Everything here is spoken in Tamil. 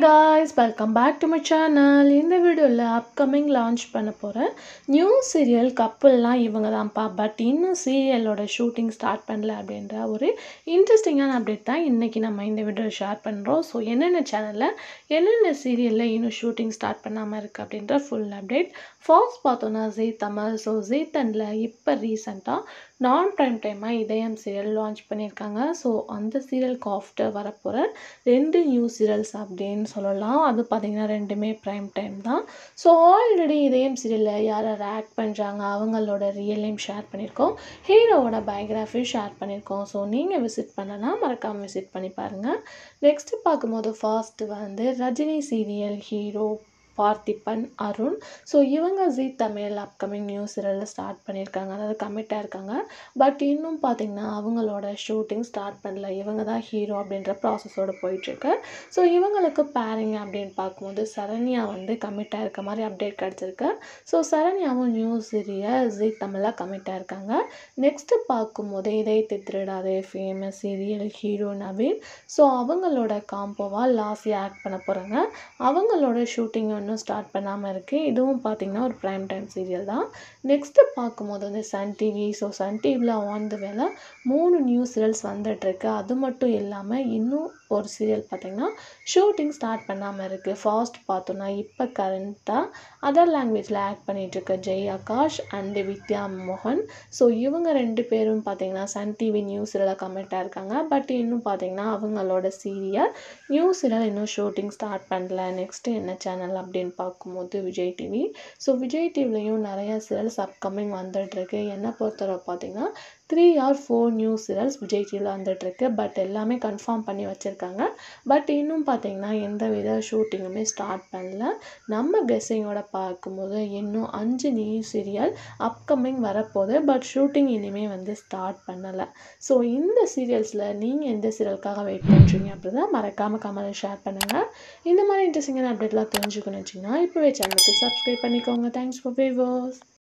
guys welcome back to my channel இந்த வீடியோவில் அப்கமிங் லான்ச் பண்ண போகிற நியூ சீரியல் கப்புல்லாம் இவங்க தான்ப்பா பட் இன்னும் சீரியலோட ஷூட்டிங் ஸ்டார்ட் பண்ணல அப்படின்ற ஒரு இன்ட்ரெஸ்டிங்கான அப்டேட் தான் இன்றைக்கி நம்ம இந்த வீடியோவில் ஷேர் பண்ணுறோம் ஸோ என்னென்ன சேனலில் என்னென்ன சீரியலில் இன்னும் ஷூட்டிங் ஸ்டார்ட் பண்ணாமல் இருக்குது அப்படின்ற ஃபுல் அப்டேட் ஃபர்ஸ்ட் பார்த்தோன்னா ஜீ தமிழ் ஸோ ஜீ தனில் இப்போ ரீசெண்டாக நான் ப்ரைம் டைமாக இதயம் சீரியல் லான்ச் பண்ணியிருக்காங்க ஸோ அந்த சீரியலுக்கு ஆஃப்டர் வரப்போகிற ரெண்டு நியூ சீரியல்ஸ் அப்படின்னு சொல்லலாம் அது பார்த்திங்கன்னா ரெண்டுமே ப்ரைம் டைம் தான் ஸோ ஆல்ரெடி இதயம் சீரியலில் யார் யார் ஆக்ட் பண்ணுறாங்க அவங்களோட ரியல் நேம் ஷேர் பண்ணியிருக்கோம் ஹீரோவோட பயோகிராஃபி ஷேர் பண்ணியிருக்கோம் ஸோ நீங்கள் விசிட் பண்ணனா மறக்காமல் விசிட் பண்ணி பாருங்கள் நெக்ஸ்ட்டு பார்க்கும்போது ஃபர்ஸ்ட் வந்து Rajini serial hero Parthiban Arun so இவங்க ஜீ தமிழ் அப்கமிங் நியூ சீரியலில் ஸ்டார்ட் பண்ணியிருக்காங்க அதாவது கமிட்டாக இருக்காங்க பட் இன்னும் பார்த்திங்கன்னா அவங்களோட ஷூட்டிங் ஸ்டார்ட் பண்ணல இவங்க தான் ஹீரோ அப்படின்ற ப்ராசஸோடு போயிட்டுருக்கு ஸோ இவங்களுக்கு பேரிங் அப்படின்னு பார்க்கும்போது சரண்யா வந்து கமிட்டாக இருக்க மாதிரி அப்டேட் கிடச்சிருக்கு ஸோ சரண்யாவும் நியூ சீரியல் ஜீ தமிழில் கமிட்டாக இருக்காங்க நெக்ஸ்ட்டு பார்க்கும்போது Idhayathai Thirudathe famous serial hero Naveen so அவங்களோட காம்போவாக லாஸ்ட் ஆக்ட் பண்ண போகிறாங்க அவங்களோட ஷூட்டிங் இன்னும் ஸ்டார்ட் பண்ணாமல் இருக்குது இதுவும் பார்த்திங்கன்னா ஒரு ப்ரைம் டைம் சீரியல் தான் நெக்ஸ்ட்டு பார்க்கும்போது வந்து சன் டிவி ஸோ சன் டிவியில் ஆன் த வேலை மூணு நியூ சீரியல்ஸ் வந்துட்டுருக்கு அது மட்டும் இல்லாமல் இன்னும் ஒரு சீரியல் பார்த்திங்கன்னா ஷூட்டிங் ஸ்டார்ட் பண்ணாமல் இருக்குது ஃபாஸ்ட் பார்த்தோன்னா இப்போ கரண்ட்டாக அதர் லாங்குவேஜில் ஆக்ட் பண்ணிகிட்ருக்க ஜெய் ஆகாஷ் அண்டு வித்யா மோகன் ஸோ இவங்க ரெண்டு பேரும் பார்த்திங்கன்னா சன் டிவி நியூ சீரியலில் கமெண்ட்டாக இருக்காங்க பட் இன்னும் பார்த்திங்கன்னா அவங்களோட சீரியல் நியூ சீரியல் இன்னும் ஷூட்டிங் ஸ்டார்ட் பண்ணல நெக்ஸ்ட்டு என்ன சேனல் அப்படின்னு பார்க்கும்போது விஜய் டிவி ஸோ விஜய் டிவிலையும் நிறையா சீரியல்ஸ் அப்கமிங் வந்துட்டுருக்கு என்னை பொறுத்தவரை பார்த்திங்கன்னா three or four new serials Vijay டிவியில் வந்துட்டுருக்கு பட் எல்லாமே கன்ஃபார்ம் பண்ணி வச்சுருக்காங்க பட் இன்னும் பார்த்திங்கன்னா எந்த வித ஷூட்டிங்குமே ஸ்டார்ட் பண்ணல நம்ம கெஸ்ஸிங்கோட பார்க்கும்போது இன்னும் அஞ்சு நியூ சீரியல் அப்கமிங் வரப்போகுது பட் ஷூட்டிங் இனிமேல் வந்து ஸ்டார்ட் பண்ணலை ஸோ இந்த சீரியல்ஸில் நீங்கள் எந்த சீரியலுக்காக வெயிட் பண்ணுறீங்க அப்படின்னா மறக்காமல் கமெண்ட் ஷேர் பண்ணுங்கள் இந்த மாதிரி இன்ட்ரெஸ்டிங்கான அப்டேட்லாம் தெரிஞ்சுக்கணும் வச்சிங்கன்னா இப்போவே சேனலுக்கு சப்ஸ்கிரைப் பண்ணிக்கோங்க தேங்க்ஸ் ஃபார் வியூவர்ஸ்